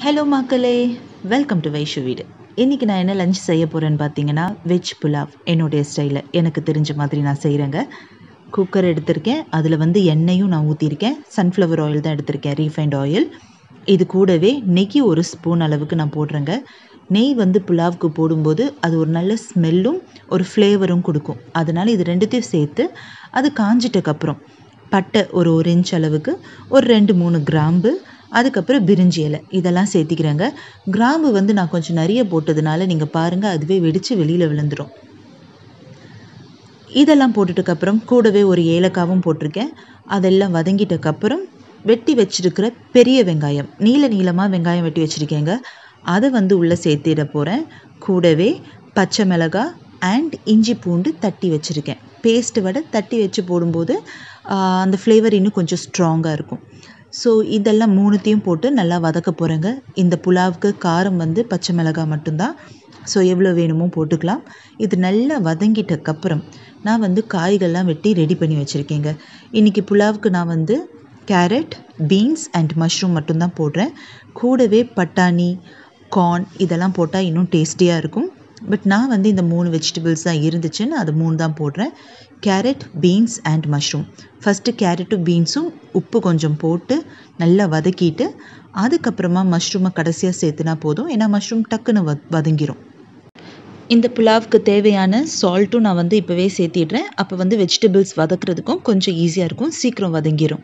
hello மக்களே welcome to Vaishu வீடு இன்றைக்கி நான் என்ன லஞ்ச் செய்ய போகிறேன்னு பார்த்தீங்கன்னா வெஜ் புலாவ் என்னுடைய ஸ்டைலில் எனக்கு தெரிஞ்ச மாதிரி நான் செய்கிறேங்க குக்கர் எடுத்திருக்கேன் அதில் வந்து எண்ணெயும் நான் ஊற்றிருக்கேன் சன்ஃப்ளவர் ஆயில் தான் எடுத்திருக்கேன் ரீஃபைண்ட் ஆயில் இது கூடவே நெய் ஒரு ஸ்பூன் அளவுக்கு நான் போடுறேங்க நெய் வந்து புலாவுக்கு போடும்போது அது ஒரு நல்ல ஸ்மெல்லும் ஒரு ஃப்ளேவரும் கொடுக்கும் அதனால் இது ரெண்டுத்தையும் சேர்த்து அது காஞ்சிட்டக்கப்புறம் பட்டை ஒரு ஒரு இன்ச் அளவுக்கு ஒரு ரெண்டு மூணு கிராம்பு அதுக்கப்புறம் பிரிஞ்சி இலை இதெல்லாம் சேர்த்திக்கிறேங்க கிராம்பு வந்து நான் கொஞ்சம் நிறைய போட்டதுனால நீங்கள் பாருங்கள் அதுவே வெடித்து வெளியில் விழுந்துடும் இதெல்லாம் போட்டுட்டக்கப்புறம் கூடவே ஒரு ஏலக்காவும் போட்டிருக்கேன் அதெல்லாம் வதங்கிட்டக்கப்புறம் வெட்டி வச்சிருக்கிற பெரிய வெங்காயம் நீல நீளமாக வெங்காயம் வெட்டி வச்சுருக்கேங்க அதை வந்து உள்ளே சேர்த்திட போகிறேன் கூடவே பச்சை மிளகாய் அண்ட் இஞ்சி பூண்டு தட்டி வச்சுருக்கேன் பேஸ்ட்டு விட தட்டி வச்சு போடும்போது ஆஹ், அந்த ஃப்ளேவர் இன்னும் கொஞ்சம் ஸ்ட்ராங்காக இருக்கும் ஸோ இதெல்லாம் மூணுத்தையும் போட்டு நல்லா வதக்க போகிறேங்க இந்த புலாவுக்கு காரம் வந்து பச்சை மிளகாய் மட்டும்தான் ஸோ எவ்வளோ வேணுமோ போட்டுக்கலாம் இது நல்லா வதங்கிட்டக்கப்புறம் நான் வந்து காய்கள்லாம் வெட்டி ரெடி பண்ணி வச்சுருக்கேங்க இன்றைக்கி புலாவுக்கு நான் வந்து கேரட் பீன்ஸ் அண்ட் மஷ்ரூம் மட்டும்தான் போடுறேன் கூடவே பட்டாணி கார்ன் இதெல்லாம் போட்டால் இன்னும் டேஸ்டியாக இருக்கும் பட் நான் வந்து இந்த மூணு வெஜிடபிள்ஸ் தான் இருந்துச்சுன்னு அது மூணு தான் போடுறேன் carrot beans and mushroom first கேரட்டும் பீன்ஸும் உப்பு கொஞ்சம் போட்டு நல்லா வதக்கிட்டு அதுக்கப்புறமா மஷ்ரூமை கடைசியாக சேர்த்துனா போதும் ஏன்னா மஷ்ரூம் டக்குன்னு வ வதங்கிரும் இந்த புலாவுக்கு தேவையான சால்ட்டும் நான் வந்து இப்போவே சேர்த்திடுறேன் அப்போ வந்து வெஜிடபிள்ஸ் வதக்குறதுக்கும் கொஞ்சம் ஈஸியாக இருக்கும் சீக்கிரம் வதங்கிரும்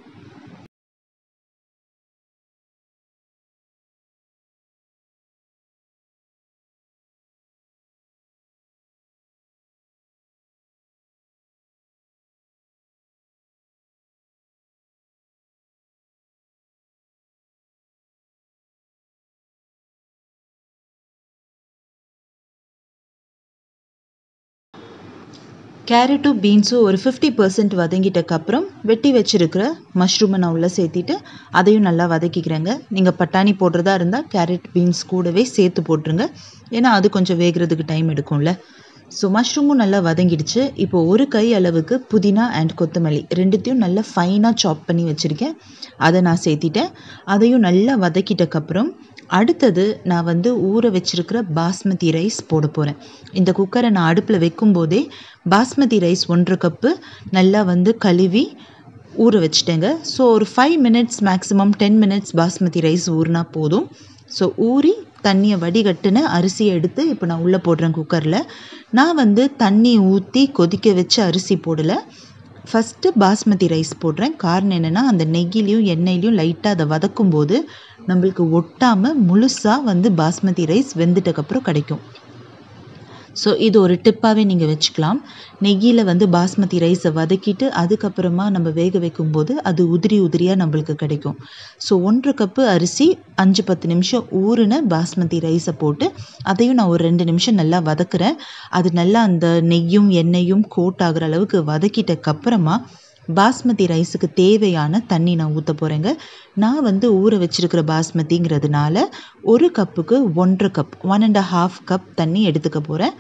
கேரட்டும் பீன்ஸும் ஒரு ஃபிஃப்டி பர்சன்ட் வதங்கிட்டக்கப்புறம் வெட்டி வச்சிருக்கிற மஷ்ரூமை நான் உள்ளே சேர்த்திட்டு அதையும் நல்லா வதக்கிக்கிறேங்க நீங்கள் பட்டாணி போடுறதா இருந்தால் கேரட் பீன்ஸ் கூடவே சேர்த்து போட்டுருங்க ஏன்னா அது கொஞ்சம் வேகிறதுக்கு டைம் எடுக்கும்ல ஸோ மஷ்ரூமும் நல்லா வதங்கிடுச்சு இப்போ ஒரு கை அளவுக்கு புதினா அண்ட் கொத்தமல்லி ரெண்டுத்தையும் நல்லா ஃபைனாக சாப் பண்ணி வச்சுருக்கேன் அதை நான் சேர்த்திட்டேன் அதையும் நல்லா வதக்கிட்டக்கப்புறம் அடுத்தது நான் வந்து ஊற வச்சிருக்கிற பாஸ்மதி ரைஸ் போட போகிறேன் இந்த குக்கரை நான் அடுப்பில் வைக்கும்போதே பாஸ்மதி ரைஸ் ஒன்றரை கப்பு நல்லா வந்து கழுவி ஊற வச்சிட்டேங்க ஸோ ஒரு five minutes maximum ten minutes basmati rice ஊறினா போதும் ஸோ ஊறி தண்ணியை வடிகட்டுன அரிசியை எடுத்து இப்போ நான் உள்ளே போடுறேன் குக்கரில் நான் வந்து தண்ணி ஊற்றி கொதிக்க வச்சு அரிசி போடலை ஃபஸ்ட்டு பாஸ்மதி ரைஸ் போடுறேன் காரணம் என்னென்னா அந்த நெய்யிலையும் எண்ணெயிலையும் லைட்டாக அதை வதக்கும் போது நம்மளுக்கு ஒட்டாமல் முழுசாக வந்து பாஸ்மதி ரைஸ் வெந்துட்டக்கப்புறம் கிடைக்கும் ஸோ இது ஒரு டிப்பாகவே நீங்கள் வச்சுக்கலாம் நெய்யில் வந்து பாஸ்மதி ரைஸை வதக்கிட்டு அதுக்கப்புறமா நம்ம வேக வைக்கும்போது அது உதிரி உதிரியாக நம்மளுக்கு கிடைக்கும் ஸோ ஒன்றரை கப்பு அரிசி அஞ்சு பத்து நிமிஷம் ஊறின பாஸ்மதி ரைஸை போட்டு அதையும் நான் ஒரு ரெண்டு நிமிஷம் நல்லா வதக்குறேன் அது நல்லா அந்த நெய்யும் எண்ணெயும் கோட் ஆகுற அளவுக்கு வதக்கிட்டக்கப்புறமா பாஸ்மதி ரைஸுக்கு தேவையான தண்ணி நான் ஊற்ற போகிறேங்க நான் வந்து ஊற வச்சிருக்கிற பாஸ்மதிங்கிறதுனால ஒரு கப்புக்கு ஒன்றரை cup one and half cup தண்ணி எடுத்துக்க போகிறேன்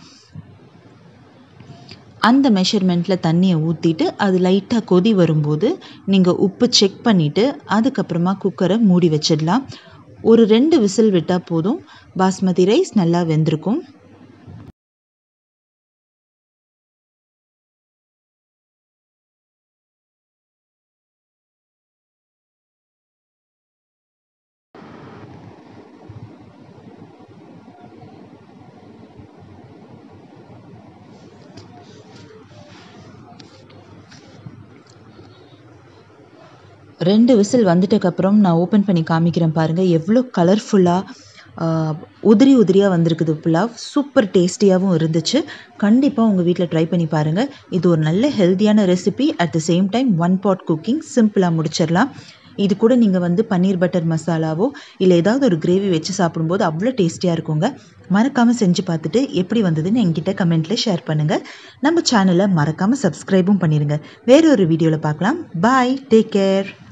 அந்த மெஷர்மெண்ட்டில் தண்ணியை ஊற்றிட்டு அது லைட்டாக கொதி வரும்போது நீங்கள் உப்பு செக் பண்ணிவிட்டு அதுக்கப்புறமா குக்கரை மூடி வச்சிடலாம் ஒரு ரெண்டு விசில் விட்டால் போதும் பாஸ்மதி ரைஸ் நல்லா வெந்திருக்கும் ரெண்டு விசில் வந்துட்டக்கப்புறம் நான் ஓப்பன் பண்ணி காமிக்கிறேன் பாருங்கள் எவ்வளோ கலர்ஃபுல்லாக உதிரி உதிரியாக வந்திருக்குது புலாவ் சூப்பர் டேஸ்டியாகவும் இருந்துச்சு கண்டிப்பாக உங்கள் வீட்டில் ட்ரை பண்ணி பாருங்கள் இது ஒரு நல்ல ஹெல்த்தியான recipe at the same time one pot cooking சிம்பிளாக முடிச்சிடலாம் இது கூட நீங்கள் வந்து பன்னீர் பட்டர் மசாலாவோ இல்லை ஏதாவது ஒரு கிரேவி வச்சு சாப்பிடும்போது அவ்வளோ டேஸ்டியாக இருக்குங்க மறக்காமல் செஞ்சு பார்த்துட்டு எப்படி வந்ததுன்னு என்கிட்ட கமெண்ட்டில் ஷேர் பண்ணுங்கள் நம்ம சேனலை மறக்காமல் சப்ஸ்கிரைபும் பண்ணிடுங்க வேற ஒரு வீடியோவில் பார்க்கலாம் பாய் டேக் கேர்